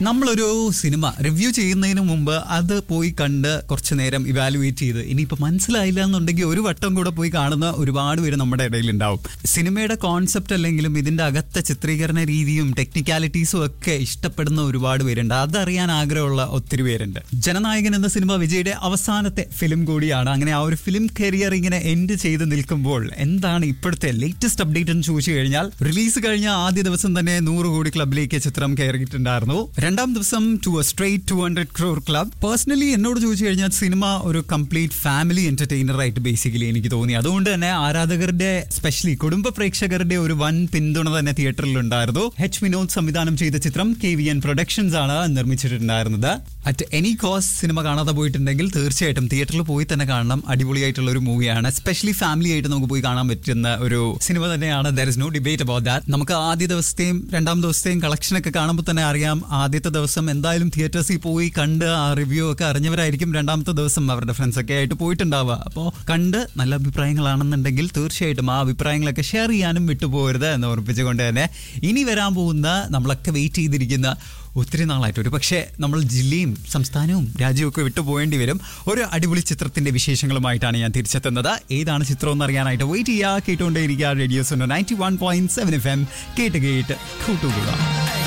നമ്മളൊരു cinema review ചെയ്യുന്നതിന് മുമ്പ് അത് പോയി കണ്ട് കുറച്ച് നേരം ഇവാലുവേറ്റ് ചെയ്ത് ഇനിയിപ്പോൾ മനസ്സിലായില്ല എന്നുണ്ടെങ്കിൽ ഒരു വട്ടം കൂടെ പോയി കാണുന്ന ഒരുപാട് പേര് നമ്മുടെ ഇടയിൽ ഉണ്ടാവും സിനിമയുടെ കോൺസെപ്റ്റ് അല്ലെങ്കിലും ഇതിന്റെ അകത്തെ ചിത്രീകരണ രീതിയും ടെക്നിക്കാലിറ്റീസും ഒക്കെ ഇഷ്ടപ്പെടുന്ന ഒരുപാട് പേരുണ്ട് അതറിയാൻ ആഗ്രഹമുള്ള ഒത്തിരി പേരുണ്ട് ജനനായകൻ എന്ന സിനിമ വിജയുടെ അവസാനത്തെ ഫിലിം കൂടിയാണ് അങ്ങനെ ആ ഒരു ഫിലിം കരിയർ ഇങ്ങനെ എൻഡ് ചെയ്ത് നിൽക്കുമ്പോൾ എന്താണ് ഇപ്പോഴത്തെ ലേറ്റസ്റ്റ് അപ്ഡേറ്റ് എന്ന് ചോദിച്ചു കഴിഞ്ഞാൽ റിലീസ് കഴിഞ്ഞ ആദ്യ ദിവസം തന്നെ നൂറ് കോടി ക്ലബിലേക്ക് ചിത്രം കയറിയിട്ടുണ്ടായിരുന്നു രണ്ടാം ദിവസം to a straight two hundred crore club personally എന്നോട് ചോദിച്ചു കഴിഞ്ഞാൽ സിനിമ ഒരു കംപ്ലീറ്റ് ഫാമിലി എന്റർടൈനർ ആയിട്ട് ബേസിക്കലി എനിക്ക് തോന്നി അതുകൊണ്ട് തന്നെ ആരാധകരുടെ സ്പെഷ്യലി കുടുംബ പ്രേക്ഷകരുടെ ഒരു വൻ പിന്തുണ തന്നെ തിയേറ്ററിൽ ഉണ്ടായിരുന്നു എച്ച് വിനോദ് സംവിധാനം ചെയ്ത ചിത്രം കെ വി എൻ പ്രൊഡക്ഷൻസ് ആണ് നിർമ്മിച്ചിട്ടുണ്ടായിരുന്നത് അറ്റ് എനി കോസ് സിനിമ കാണാതെ പോയിട്ടുണ്ടെങ്കിൽ തീർച്ചയായിട്ടും തിയേറ്ററിൽ പോയി തന്നെ കാണണം അടിപൊളിയായിട്ടുള്ള ഒരു മൂവിയാണ് സ്പെഷ്യലി ഫാമിലി ആയിട്ട് നമുക്ക് പോയി കാണാൻ പറ്റുന്ന ഒരു സിനിമ തന്നെയാണ് there is no debate about that നമുക്ക് ആദ്യ ദിവസത്തെയും രണ്ടാം ദിവസത്തെയും കളക്ഷൻ ഒക്കെ കാണുമ്പോൾ തന്നെ അറിയാം ആദ്യത്തെ ദിവസം എന്തായാലും തിയേറ്റേഴ്സിൽ പോയി കണ്ട് ആ റിവ്യൂ ഒക്കെ അറിഞ്ഞവരായിരിക്കും രണ്ടാമത്തെ ദിവസം അവരുടെ ഫ്രണ്ട്സ് ഒക്കെ ആയിട്ട് പോയിട്ടുണ്ടാവുക അപ്പോൾ കണ്ട് നല്ല അഭിപ്രായങ്ങളാണെന്നുണ്ടെങ്കിൽ തീർച്ചയായിട്ടും ആ അഭിപ്രായങ്ങളൊക്കെ ഷെയർ ചെയ്യാനും വിട്ടുപോകരുത് എന്ന് ഓർപ്പിച്ചുകൊണ്ട് തന്നെ ഇനി വരാൻ പോകുന്ന നമ്മളൊക്കെ വെയിറ്റ് ചെയ്തിരിക്കുന്ന ഒത്തിരി നാളായിട്ട് ഒരു പക്ഷേ നമ്മൾ ജില്ലയും സംസ്ഥാനവും രാജ്യവും ഒക്കെ വിട്ടു പോകേണ്ടി വരും ഒരു അടിപൊളി ചിത്രത്തിന്റെ വിശേഷങ്ങളുമായിട്ടാണ് ഞാൻ തിരിച്ചെത്തുന്നത് ഏതാണ് ചിത്രം എന്ന് അറിയാനായിട്ട് വെയിറ്റ് ചെയ്യുക കേട്ടുകൊണ്ടേയിരിക്കുക radios ninety one point seven F M കേട്ട് കേട്ട് കൂട്ടുകൂടാം